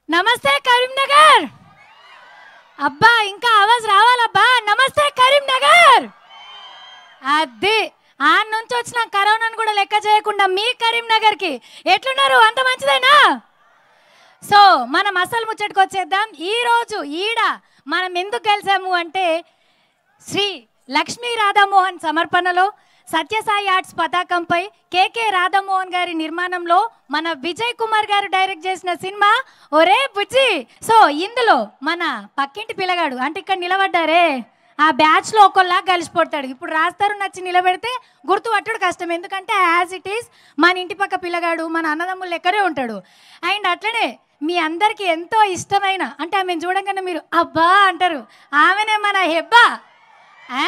నమస్తే కరీంనగర్ అబ్బా ఇంకా ఆవాజ్ రావాలబ్బా నమస్తే కరీంనగర్ అది ఆ నుంచి వచ్చిన కరోనాను కూడా లెక్క చేయకుండా మీ కరీంనగర్కి ఎట్లున్నారు అంత మంచిదేనా సో మనం అసలు ముచ్చటకు వచ్చేద్దాం ఈ రోజు ఈడ మనం ఎందుకు కలిసాము అంటే శ్రీ లక్ష్మీ రాధామోహన్ సమర్పణలో సత్యసాయి ఆర్ట్స్ పతాకంపై కేకే రాధామోహన్ గారి నిర్మాణంలో మన విజయ్ కుమార్ గారు డైరెక్ట్ చేసిన సినిమా ఒరే బుజ్జి సో ఇందులో మన పక్కింటి పిల్లగాడు అంటే ఇక్కడ నిలబడ్డారే ఆ బ్యాచ్ లో ఒకళ్ళగా కలిసిపోతాడు ఇప్పుడు రాస్తారు నచ్చి నిలబెడితే గుర్తుపట్టడు కష్టం ఎందుకంటే యాజ్ ఇట్ ఈస్ మన ఇంటి పక్క పిల్లగాడు మన అన్నదమ్ములు లెక్కనే ఉంటాడు అండ్ అట్లనే మీ అందరికీ ఎంతో ఇష్టమైన అంటే ఆమెను చూడంగానే మీరు అబ్బా అంటారు ఆమెనే మన హెబ్బా ఆ,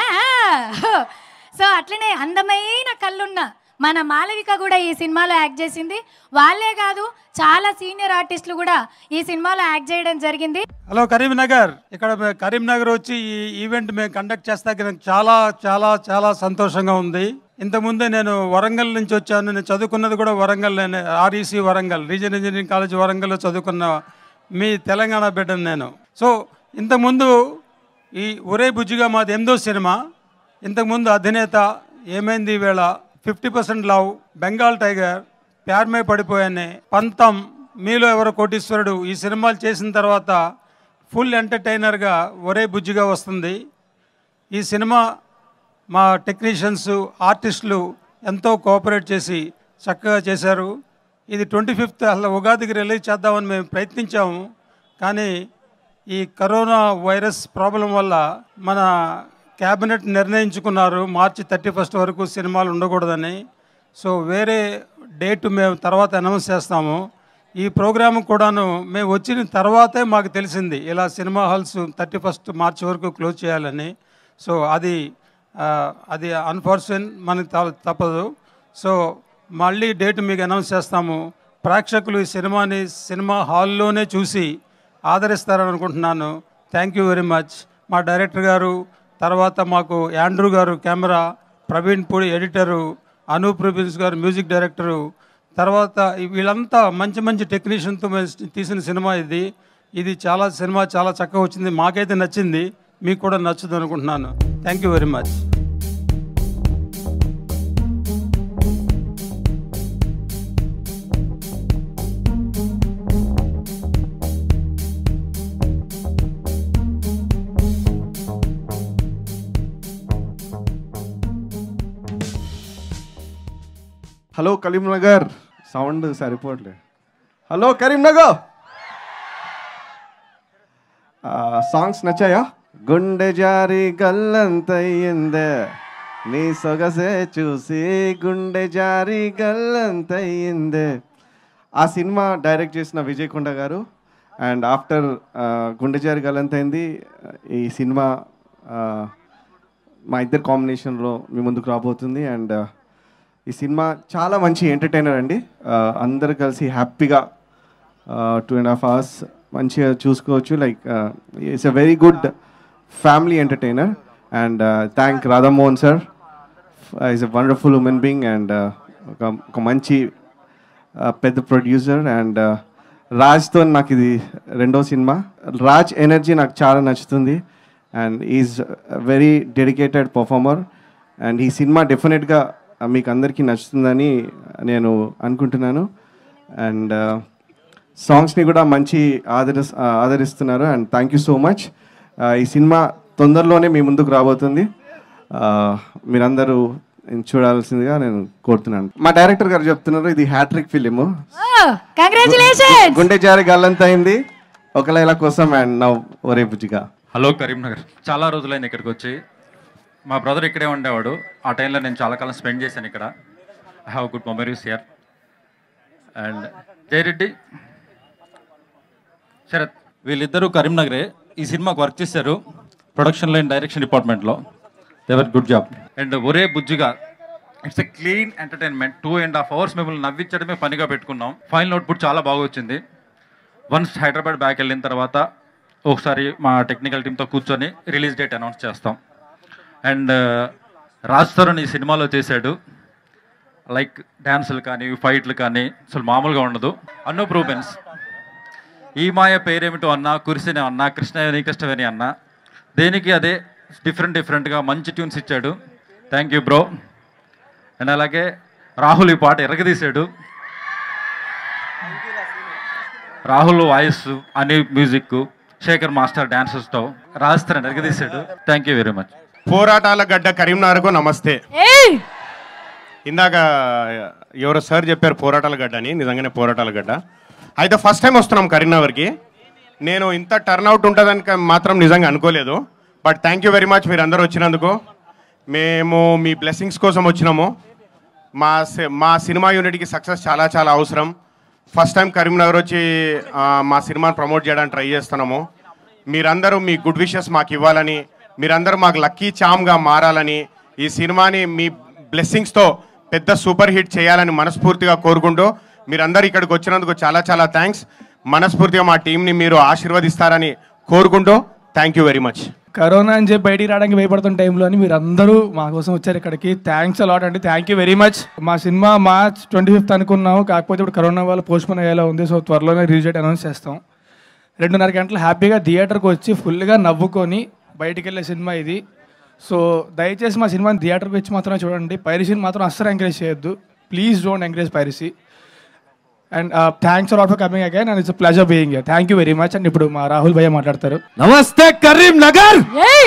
సో అట్లనే అందమైన కళ్ళున్న మన మాలవిక కూడా ఈ సినిమాలో యాక్ట్ చేసింది వాళ్ళే కాదు చాలా సీనియర్ ఆర్టిస్టులు కూడా ఈ సినిమాలో యాక్ట్ చేయడం జరిగింది హలో కరీంనగర్ ఇక్కడ మే- కరీంనగర్ వచ్చి ఈ ఈవెంట్ మేము కండక్ట్ చేస్తాక నాకు చాలా చాలా చాలా సంతోషంగా ఉంది ఇంతకుముందే నేను వరంగల్ నుంచి వచ్చాను నేను చదువుకున్నది కూడా Warangal REC Warangal region engineering college వరంగల్లో చదువుకున్న మీ తెలంగాణ బిడ్డను నేను సో ఇంతకుముందు ఈ ఒరే బుజ్జిగా మాది ఎనిమిదో సినిమా ఇంతకుముందు అధినేత ఏమైంది ఈవేళ fifty percent love Bengal tiger ప్యార్మే పడిపోయానే పంతం మీలో ఎవరో కోటీశ్వరుడు ఈ సినిమాలు చేసిన తర్వాత ఫుల్ ఎంటర్టైనర్గా ఒరే బుజ్జిగా వస్తుంది ఈ సినిమా మా టెక్నీషియన్స్ ఆర్టిస్టులు ఎంతో కోఆపరేట్ చేసి చక్కగా చేశారు ఇది ట్వంటీ ఫిఫ్త్ అసలు ఉగాదికి రిలీజ్ చేద్దామని మేము ప్రయత్నించాము కానీ ఈ కరోనా వైరస్ ప్రాబ్లం వల్ల మన క్యాబినెట్ నిర్ణయించుకున్నారు మార్చి థర్టీ ఫస్ట్ వరకు సినిమాలు ఉండకూడదని సో వేరే డేట్ మేము తర్వాత అనౌన్స్ చేస్తాము ఈ ప్రోగ్రామ్ కూడాను మేము వచ్చిన తర్వాతే మాకు తెలిసింది ఇలా cinema halls thirty first March వరకు క్లోజ్ చేయాలని సో అది ఆ, అది అన్ఫార్చునేట్ మనకి త- తప్పదు సో మళ్ళీ డేట్ మీకు అనౌన్స్ చేస్తాము ప్రేక్షకులు ఈ సినిమాని సినిమా హాల్లోనే చూసి ఆదరిస్తారని అనుకుంటున్నాను థ్యాంక్ యూ వెరీ మచ్ మా డైరెక్టర్ గారు తర్వాత మాకు యాండ్రూ గారు కెమెరా ప్రవీణ్ పూడి ఎడిటరు అనూప్ రూబిన్స్ గారు మ్యూజిక్ డైరెక్టరు తర్వాత ఈ వీళ్ళంతా మంచి మంచి టెక్నీషియన్తో మేము తీసిన సినిమా ఇది ఇది చాలా సినిమా చాలా చక్కగా వచ్చింది మాకైతే నచ్చింది మీకు కూడా నచ్చుతుంది అనుకుంటున్నాను thank you very much hello Karimnagar sound సరిపోవట్లే హలో కరీంనగర్ సాంగ్స్ నచ్చాయా గుండె జారి గల్లంతయ్యిందే నీ సొగసే చూసి గుండె జారి గల్లంతయ్యిందే ఆ సినిమా డైరెక్ట్ చేసిన విజయ్ కొండ గారు అండ్ ఆఫ్టర్ గుండె జారి గల్లంతైంది ఈ సినిమా ఆ, మా ఇద్దరు కాంబినేషన్లో మీ ముందుకు రాబోతుంది అండ్ ఈ సినిమా చాలా మంచి ఎంటర్టైనర్ అండి ఆ, అందరు కలిసి హ్యాపీగా టూ అండ్ హాఫ్ అవర్స్ మంచిగా చూసుకోవచ్చు like it's a very good family entertainer and thank Radhamohan sir is a wonderful women being and ఒక ఒక మంచి ఆ, పెద్ద ప్రొడ్యూసర్ అండ్ రాజ్తో నాకు ఇది రెండో సినిమా రాజ్ ఎనర్జీ నాకు చాలా నచ్చుతుంది and is very dedicated performer and ఈ సినిమా డెఫినెట్గా మీకు అందరికీ నచ్చుతుందని నేను అనుకుంటున్నాను అండ్ సాంగ్స్ని కూడా మంచి ఆదరి ఆదరిస్తున్నారు and thank you so much ఈ సినిమా తొందరలోనే మీ ముందుకు రాబోతుంది ఆ, మీరందరూ చూడాల్సిందిగా నేను కోరుతున్నాను మా డైరెక్టర్ గారు చెప్తున్నారు ఇది హ్యాట్రిక్ ఫిలిము కంగ్రాచులేషన్ గుండె జారి గల్లంత అయింది ఒక లైలా కోసం అండ్ నవ్ ఒరే బుజ్జిగా హలో కరీంనగర్ చాలా రోజులైంది ఇక్కడికి వచ్చి మా బ్రదర్ ఇక్కడే ఉండేవాడు ఆ టైంలో నేను చాలా కాలం స్పెండ్ చేశాను ఇక్కడ I have good memories here and Jayareddy Sharath వీళ్ళిద్దరూ కరీంనగరే ఈ సినిమాకి వర్క్ చేశారు ప్రొడక్షన్ లైన్ డైరెక్షన్ డిపార్ట్మెంట్లో దేవర్ good job and Ore Bujjiga it's a clean entertainment two and half hours మిమ్మల్ని నవ్వించడమే పనిగా పెట్టుకున్నాం ఫైనల్ అవుట్పుట్ చాలా బాగా వచ్చింది వన్స్ హైదరాబాద్ బ్యాక్ వెళ్ళిన తర్వాత ఒకసారి మా టెక్నికల్ టీంతో కూర్చొని రిలీజ్ డేట్ అనౌన్స్ చేస్తాం అండ్ రాజ్ తరుణ్ ఈ సినిమాలో చేశాడు లైక్ డ్యాన్సులు కానీ ఫైట్లు కానీ అసలు మామూలుగా ఉండదు అనూప్ రూబెన్స్ ఈ మాయ పేరేమిటో అన్న కురిసిని అన్న కృష్ణ కృష్ణవేణి అన్న దేనికి అదే డిఫరెంట్ డిఫరెంట్గా మంచి ట్యూన్స్ ఇచ్చాడు థ్యాంక్ యూ బ్రో అండ్ అలాగే రాహుల్ ఈ పాట ఎరగదీశాడు రాహుల్ వాయిస్ అని మ్యూజిక్ శేఖర్ మాస్టర్ డాన్సర్స్తో రాజస్థాన్ ఎరగదీశాడు థ్యాంక్ యూ వెరీ మచ్ పోరాటాల గడ్డ కరీంనగర్కు నమస్తే ఏయ్ ఇందాక ఎవరో సార్ చెప్పారు పోరాటాల గడ్డ అని నిజంగానే పోరాటాల గడ్డ అయితే ఫస్ట్ టైం వస్తున్నాం కరీంనగర్కి నేను ఇంత టర్న్అవుట్ ఉంటుందని క- మాత్రం నిజంగా అనుకోలేదు but thank you very much మీరు అందరూ వచ్చినందుకు మేము మీ బ్లెస్సింగ్స్ కోసం వచ్చినాము మా సి- మా సినిమా యూనిట్కి సక్సెస్ చాలా చాలా అవసరం ఫస్ట్ టైం కరీంనగర్ వచ్చి ఆ, మా సినిమాని ప్రమోట్ చేయడానికి ట్రై చేస్తున్నాము మీరందరూ మీ గుడ్ విషెస్ మాకు ఇవ్వాలని మీరందరూ మాకు లక్కీ చామ్గా మారాలని ఈ సినిమాని మీ బ్లెస్సింగ్స్తో పెద్ద సూపర్ హిట్ చేయాలని మనస్ఫూర్తిగా కోరుకుంటూ మీరందరూ ఇక్కడికి వచ్చినందుకు చాలా చాలా థ్యాంక్స్ మనస్ఫూర్తిగా మా టీంని మీరు ఆశీర్వదిస్తారని కోరుకుంటూ thank you very much corona అని చెప్పి బయటికి రావడానికి భయపడుతున్న టైంలో మీరు అందరూ మా కోసం వచ్చారు ఇక్కడికి థ్యాంక్స్ అలాట్ అండి థ్యాంక్ యూ వెరీ మచ్ మా సినిమా మార్చ్ ట్వంటీ ఫిఫ్త్ అనుకున్నాము కాకపోతే ఇప్పుడు కరోనా వల్ల పోస్ట్పోన్ అయ్యేలా ఉంది సో త్వరలోనే రిలీజ్ డేట్ అనౌన్స్ చేస్తాం రెండున్నర గంటలు హ్యాపీగా థియేటర్కి వచ్చి ఫుల్గా నవ్వుకొని బయటికి వెళ్ళే సినిమా ఇది సో దయచేసి మా సినిమాని థియేటర్కి వచ్చి మాత్రమే చూడండి పైరసీని మాత్రం అస్సలు ఎంకరేజ్ చేయొద్దు please don't encourage piracy and thanks a lot for coming again and it's pleasure being thank you very much and ఇప్పుడు మా రాహుల్ భయ్య మాట్లాడతారు నమస్తే కరీంనగర్ ఏయ్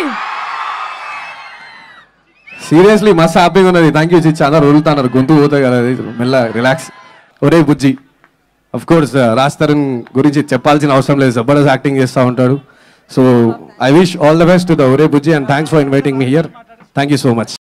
సీరియస్లీ మస్తు హ్యాపీగా ఉన్నది థ్యాంక్ యూ చాలా రోజులుతున్నారు గొంతు పోతాయి కదా అది మెల్ల relax Ore Bujji of course Raj Tarun గురించి చెప్పాల్సిన అవసరం లేదు జబర్దస్త్ యాక్టింగ్ చేస్తూ ఉంటాడు so I wish all the best to the Ore Bujji and thanks for inviting me here thank you so much